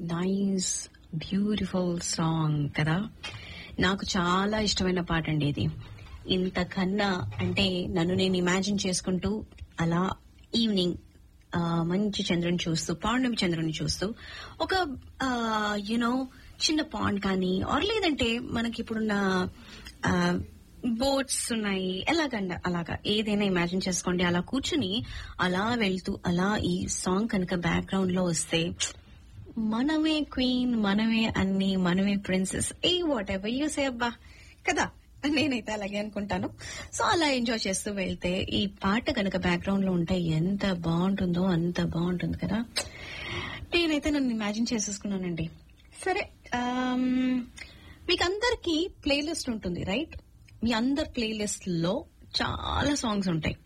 Nice beautiful song కదా నాకు చాలా ఇష్టమైన పాట అండి ఇది ఇంతకన్నా అంటే నన్ను నేను ఇమాజిన్ చేసుకుంటూ అలా ఈవినింగ్ ఆ, మంచి చంద్రుని చూస్తూ పౌర్ణమి చంద్రుని చూస్తూ ఒక యునో చిన్న పాండ్ కానీ ఆర్ లేదంటే మనకి ఇప్పుడున్న బోట్స్ ఉన్నాయి ఎలాగండి అలాగా ఏదైనా ఇమాజిన్ చేసుకోండి అలా కూర్చుని అలా వెళ్తూ అలా ఈ సాంగ్ కనుక బ్యాక్గ్రౌండ్ లో వస్తే మనమే క్వీన్ మనమే అన్ని మనమే ప్రిన్సెస్ ఏ వాట్ ఎవర్ యూ సే అబ్బా కదా నేనైతే అలాగే అనుకుంటాను సో అలా ఎంజాయ్ చేస్తూ వెళ్తే ఈ పాట కనుక బ్యాక్గ్రౌండ్ లో ఉంటే ఎంత బాగుంటుందో అంత బాగుంటుంది కదా నేనైతే నన్ను ఇమాజిన్ చేసేసుకున్నానండి సరే ఆమ్, మీకు అందరికి ప్లేలిస్ట్ ఉంటుంది రైట్ మీ అందరి ప్లేలిస్ట్ లో చాలా సాంగ్స్ ఉంటాయి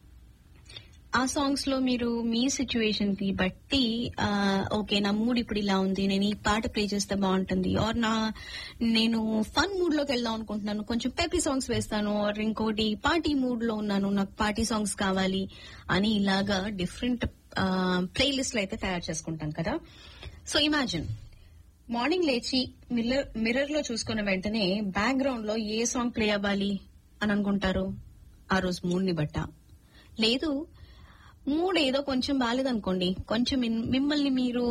ఆ సాంగ్స్ లో మీరు మీ సిచ్యువేషన్ కి బట్టి ఆ, ఓకే నా మూడ్ ఇప్పుడు ఇలా ఉంది నేను ఈ పాట ప్లే చేస్తే బాగుంటుంది ఆర్ నా నేను ఫన్ మూడ్ లోకి వెళ్దాం అనుకుంటున్నాను కొంచెం పెపీ సాంగ్స్ వేస్తాను ఆర్ ఇంకోటి పార్టీ మూడ్ లో ఉన్నాను నాకు పార్టీ సాంగ్స్ కావాలి అని ఇలాగా డిఫరెంట్ ప్లేలిస్ట్లు అయితే తయారు చేసుకుంటాం కదా సో ఇమాజిన్ మార్నింగ్ లేచి మిర్రర్ మిర్రర్ లో చూసుకున్న వెంటనే బ్యాక్గ్రౌండ్ లో ఏ సాంగ్ ప్లే అవ్వాలి అని అనుకుంటారు ఆ రోజు మూడ్ ని బట్ట లేదు మూడ్ ఏదో కొంచెం బాగాలేదనుకోండి కొంచెం మిన్- మిమ్మల్ని మీరు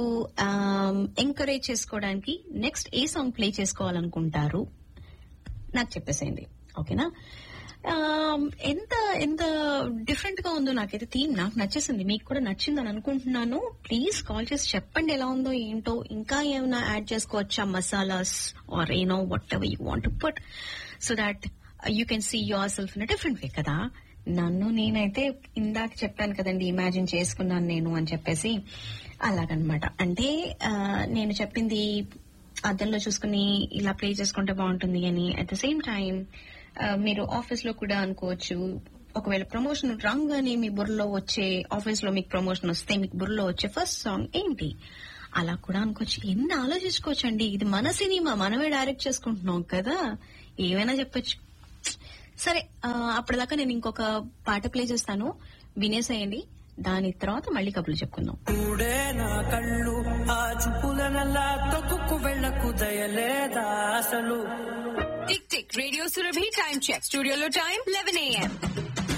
ఎంకరేజ్ చేసుకోవడానికి నెక్స్ట్ ఏ సాంగ్ ప్లే చేసుకోవాలనుకుంటారు నాకు చెప్పేసేయండి ఓకేనా ఆమ్, ఎంత ఎంత డిఫరెంట్ గా ఉందో నాకైతే థీమ్ నాకు నచ్చేసింది మీకు కూడా నచ్చిందని అనుకుంటున్నాను ప్లీజ్ కాల్ చేసి చెప్పండి ఎలా ఉందో ఏంటో ఇంకా ఏమైనా యాడ్ చేసుకోవచ్చా మసాలాస్ ఆర్ ఏనో whatever you want put so that you can see yourself in different way కదా నన్ను నేనైతే ఇందాక చెప్పాను కదండి ఇమాజిన్ చేసుకున్నాను నేను అని చెప్పేసి అలాగనమాట అంటే ఆ, నేను చెప్పింది అద్దంలో చూసుకుని ఇలా ప్లే చేసుకుంటే బాగుంటుంది అని అట్ ద సేమ్ టైం మీరు ఆఫీస్ లో కూడా అనుకోవచ్చు ఒకవేళ ప్రమోషన్ రాగానే మీ బుర్రలో వచ్చే ఆఫీస్ లో మీకు ప్రమోషన్ వస్తే మీకు బుర్రలో వచ్చే ఫస్ట్ సాంగ్ ఏంటి అలా కూడా అనుకోవచ్చు ఎన్ని ఆలోచించుకోవచ్చు అండి ఇది మన సినిమా మనమే డైరెక్ట్ చేసుకుంటున్నాం కదా ఏమైనా చెప్పొచ్చు సరే ఆ, అప్పటిదాకా నేను ఇంకొక పాట ప్లే చేస్తాను వినేసేయండి దాని తర్వాత మళ్ళీ కబుర్లు చెప్పుకుందాం చూడే నా కళ్ళు ఆ చూపుల నల్లా తొక్కుకు వెళ్ళకు దయలేదా అసలు Tick tick. Radio Surabhi time check. Studio lo time 11 a.m.